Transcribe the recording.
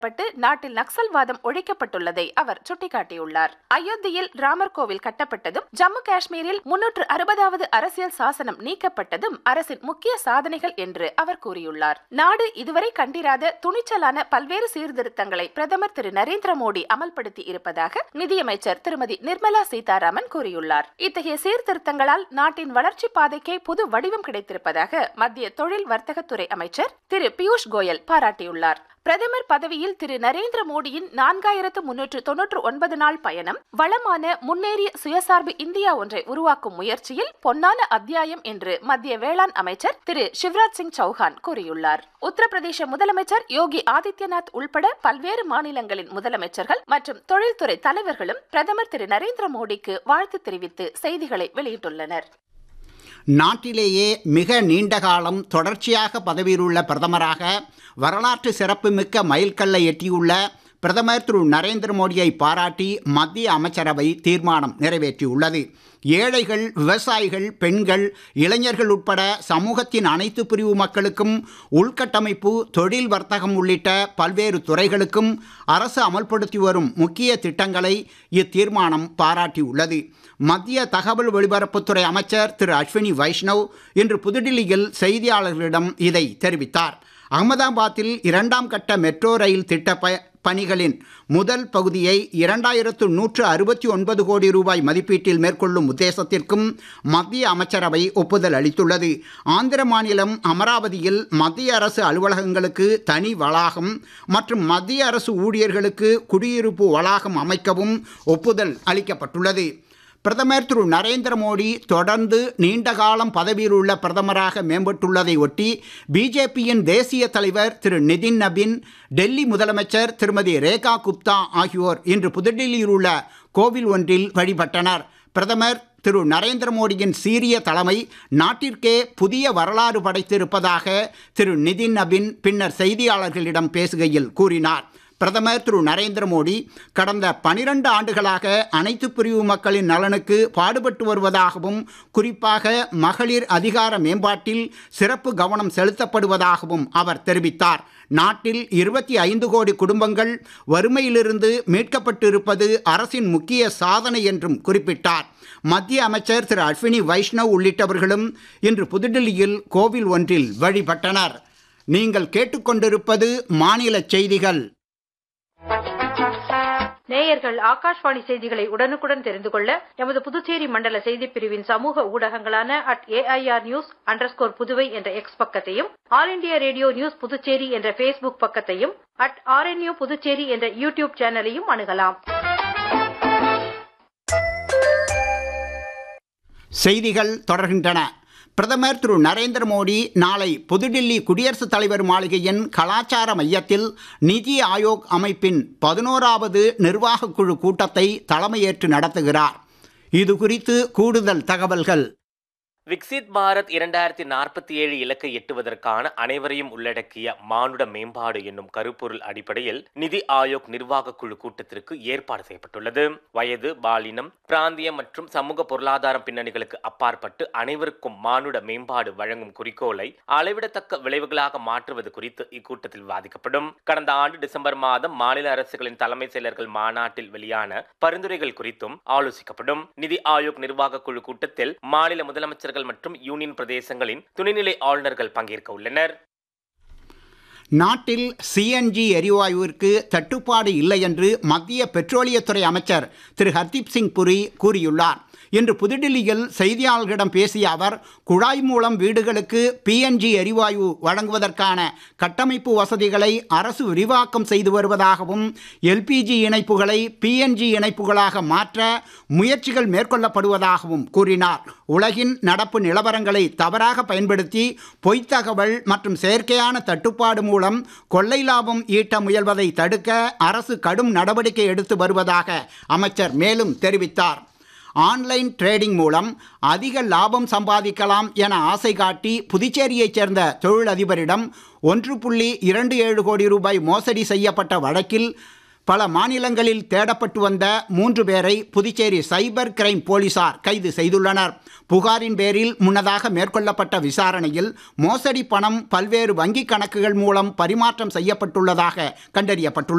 பட்டு நாட்டில் நக்சல்வாதம் ஒழிக்கப்பட்டுள்ளதை அவர் சுட்டிக்காட்டியுள்ளார் அயோத்தியில் ராமர் கோவில் கட்டப்பட்டதும் ஜம்மு காஷ்மீரில் முன்னூற்று அறுபதாவது அரசியல் சாசனம் நீக்கப்பட்டதும் அரசின் முக்கிய சாதனைகள் என்று அவர் கூறியுள்ளார் நாடு இதுவரை கண்டிராத துணிச்சலான பல்வேறு சீர்திருத்தங்களை பிரதமர் திரு நரேந்திர மோடி அமல்படுத்தி இருப்பதாக நிதியமைச்சர் திருமதி நிர்மலா சீதாராமன் கூறியுள்ளார் இத்தகைய சீர்திருத்தங்களால் நாட்டின் வளர்ச்சி பாதைக்கே புது வடிவம் கிடைத்திருப்பதாக மத்திய தொழில் வர்த்தகத்துறை அமைச்சர் திரு பியூஷ் கோயல் பாராட்டியுள்ளார் பிரதமர் பதவியில் திரு நரேந்திர மோடியின் நான்காயிரத்து முன்னூற்று தொன்னூற்று ஒன்பது நாள் பயணம் வளமான முன்னேறிய சுயசார்பு இந்தியா ஒன்றை உருவாக்கும் முயற்சியில் பொன்னான அத்தியாயம் என்று மத்திய வேளாண் அமைச்சர் திரு சிவராஜ் சிங் சௌஹான் கூறியுள்ளார் உத்தரப்பிரதேச முதலமைச்சர் யோகி ஆதித்யநாத் உள்பட பல்வேறு மாநிலங்களின் முதலமைச்சர்கள் மற்றும் தொழில்துறை தலைவர்களும் பிரதமர் திரு நரேந்திர மோடிக்கு வாழ்த்து தெரிவித்து செய்திகளை வெளியிட்டுள்ளனர் நாட்டிலேயே மிக நீண்ட காலம் தொடர்ச்சியாக பதவியில் உள்ள பிரதமராக வரலாற்று சிறப்புமிக்க மைல்கல்லை எட்டியுள்ள பிரதமர் திரு நரேந்திர மோடியை பாராட்டி மத்திய அமைச்சரவை தீர்மானம் நிறைவேற்றியுள்ளது ஏழைகள் விவசாயிகள் பெண்கள் இளைஞர்கள் உட்பட சமூகத்தின் அனைத்து பிரிவு மக்களுக்கும் உள்கட்டமைப்பு தொழில் வர்த்தகம் உள்ளிட்ட பல்வேறு துறைகளுக்கும் அரசு அமல்படுத்தி வரும் முக்கிய திட்டங்களை இத்தீர்மானம் பாராட்டியுள்ளது மத்திய தகவல் ஒலிபரப்புத்துறை அமைச்சர் திரு அஸ்வினி வைஷ்ணவ் இன்று புதுடில்லியில் செய்தியாளர்களிடம் இதை தெரிவித்தார் அகமதாபாத்தில் இரண்டாம் கட்ட மெட்ரோ ரயில் திட்ட ப பணிகளின் முதல் பகுதியை இரண்டாயிரத்து நூற்று அறுபத்தி ஒன்பது கோடி ரூபாய் மதிப்பீட்டில் மேற்கொள்ளும் உத்தேசத்திற்கும் மத்திய அமைச்சரவை ஒப்புதல் அளித்துள்ளது ஆந்திர மாநிலம் அமராவதியில் மத்திய அரசு அலுவலகங்களுக்கு தனி வளாகம் மற்றும் மத்திய அரசு ஊழியர்களுக்கு குடியிருப்பு வளாகம் அமைக்கவும் ஒப்புதல் அளிக்கப்பட்டுள்ளது பிரதமர் திரு நரேந்திர மோடி தொடர்ந்து நீண்ட காலம் பதவியில் உள்ள பிரதமராக மேம்பட்டுள்ளதை ஒட்டி பிஜேபியின் தேசிய தலைவர் திரு நிதின் நபின் டெல்லி முதலமைச்சர் திருமதி ரேகா குப்தா ஆகியோர் இன்று புதுடில்லியில் உள்ள கோவில் ஒன்றில் வழிபட்டனர் பிரதமர் திரு நரேந்திர மோடியின் சீரிய தலைமை நாட்டிற்கே புதிய வரலாறு படைத்திருப்பதாக திரு நிதின் நபின் பின்னர் செய்தியாளர்களிடம் பேசுகையில் கூறினார் பிரதமர் திரு நரேந்திர மோடி கடந்த பனிரெண்டு ஆண்டுகளாக அனைத்து பிரிவு மக்களின் நலனுக்கு பாடுபட்டு வருவதாகவும் குறிப்பாக மகளிர் அதிகார மேம்பாட்டில் சிறப்பு கவனம் செலுத்தப்படுவதாகவும் அவர் தெரிவித்தார் நாட்டில் இருபத்தி ஐந்து கோடி குடும்பங்கள் வறுமையிலிருந்து மீட்கப்பட்டிருப்பது அரசின் முக்கிய சாதனை என்றும் குறிப்பிட்டார் மத்திய அமைச்சர் திரு அஸ்வினி வைஷ்ணவ் உள்ளிட்டவர்களும் இன்று புதுடில்லியில் கோவில் ஒன்றில் வழிபட்டனர் நீங்கள் கேட்டுக்கொண்டிருப்பது மாநில செய்திகள் நேயர்கள் ஆகாஷ்வாணி செய்திகளை உடனுக்குடன் தெரிந்து கொள்ள எமது புதுச்சேரி மண்டல செய்திப் பிரிவின் சமூக ஊடகங்களான at AIR news underscore Puduvai என்ற எக்ஸ் பக்கத்தையும் all India radio news Puducherry என்ற ஃபேஸ்புக் பக்கத்தையும் அட் ஆர்என்யூ புதுச்சேரி என்ற யூடியூப் சேனலையும் அணுகலாம் செய்திகள் தொடர்கின்றன பிரதமர் திரு நரேந்திர மோடி நாளை புதுடில்லி குடியரசுத் தலைவர் மாளிகையின் கலாச்சார மையத்தில் நிதி ஆயோக் அமைப்பின் பதினோராவது நிர்வாகக் குழு கூட்டத்தை தலைமையேற்று நடத்துகிறார் இது குறித்து கூடுதல் தகவல்கள் விக்சித் பாரத் இரண்டாயிரத்தி நாற்பத்தி ஏழு இலக்கை எட்டுவதற்கான அனைவரையும் உள்ளடக்கிய மானுட மேம்பாடு என்னும் கருப்பொருள் அடிப்படையில் நிதி ஆயோக் நிர்வாக குழு கூட்டத்திற்கு ஏற்பாடு செய்யப்பட்டுள்ளது வயது பாலினம் பிராந்தியம் மற்றும் சமூக பொருளாதார பின்னணிகளுக்கு அப்பாற்பட்டு அனைவருக்கும் மானுட மேம்பாடு வழங்கும் குறிக்கோளை அளவிடத்தக்க விளைவுகளாக மாற்றுவது குறித்து இக்கூட்டத்தில் விவாதிக்கப்படும் கடந்த ஆண்டு டிசம்பர் மாதம் மாநில அரசுகளின் தலைமை செயலர்கள் மாநாட்டில் வெளியான பரிந்துரைகள் குறித்தும் ஆலோசிக்கப்படும் நிதி ஆயோக் நிர்வாக குழு கூட்டத்தில் மாநில முதலமைச்சர்கள் மற்றும் யூனியன் பிரதேசங்களின் துணைநிலை ஆளுநர்கள் பங்கேற்க உள்ளனர் நாட்டில் சிஎன்ஜி எரிவாயுவிற்கு தட்டுப்பாடு இல்லை என்று மத்திய பெட்ரோலியத்துறை அமைச்சர் திரு ஹர்தீப் சிங் புரி கூறியுள்ளார் இன்று புதுடில்லியில் செய்தியாளர்களிடம் பேசிய அவர் குழாய் மூலம் வீடுகளுக்கு பிஎன்ஜி எரிவாயு வழங்குவதற்கான கட்டமைப்பு வசதிகளை அரசு விரிவாக்கம் செய்து வருவதாகவும் எல்பிஜி இணைப்புகளை பிஎன்ஜி இணைப்புகளாக மாற்ற முயற்சிகள் மேற்கொள்ளப்படுவதாகவும் கூறினார் உலகின் நடப்பு நிலவரங்களை தவறாக பயன்படுத்தி பொய்த்தகவல் மற்றும் செயற்கையான தட்டுப்பாடு மூலம் கொள்ளை லாபம் ஈட்ட முயல்வதை தடுக்க அரசு கடும் நடவடிக்கை எடுத்து வருவதாக அமைச்சர் மேலும் தெரிவித்தார் ஆன்லைன் ட்ரேடிங் மூலம் அதிக லாபம் சம்பாதிக்கலாம் என ஆசை காட்டி புதுச்சேரியைச் சேர்ந்த தொழிலதிபரிடம் ஒன்று புள்ளி இரண்டு ஏழு கோடி ரூபாய் மோசடி செய்யப்பட்ட வழக்கில் பல மாநிலங்களில் தேடப்பட்டு வந்த மூன்று பேரை புதுச்சேரி சைபர் கிரைம் போலீசார் கைது செய்துள்ளனர் புகாரின் பேரில் முன்னதாக மேற்கொள்ளப்பட்ட விசாரணையில் மோசடி பணம் பல்வேறு வங்கிக் கணக்குகள் மூலம் பரிமாற்றம் செய்யப்பட்டுள்ளதாக கண்டறியப்பட்டுள்ளது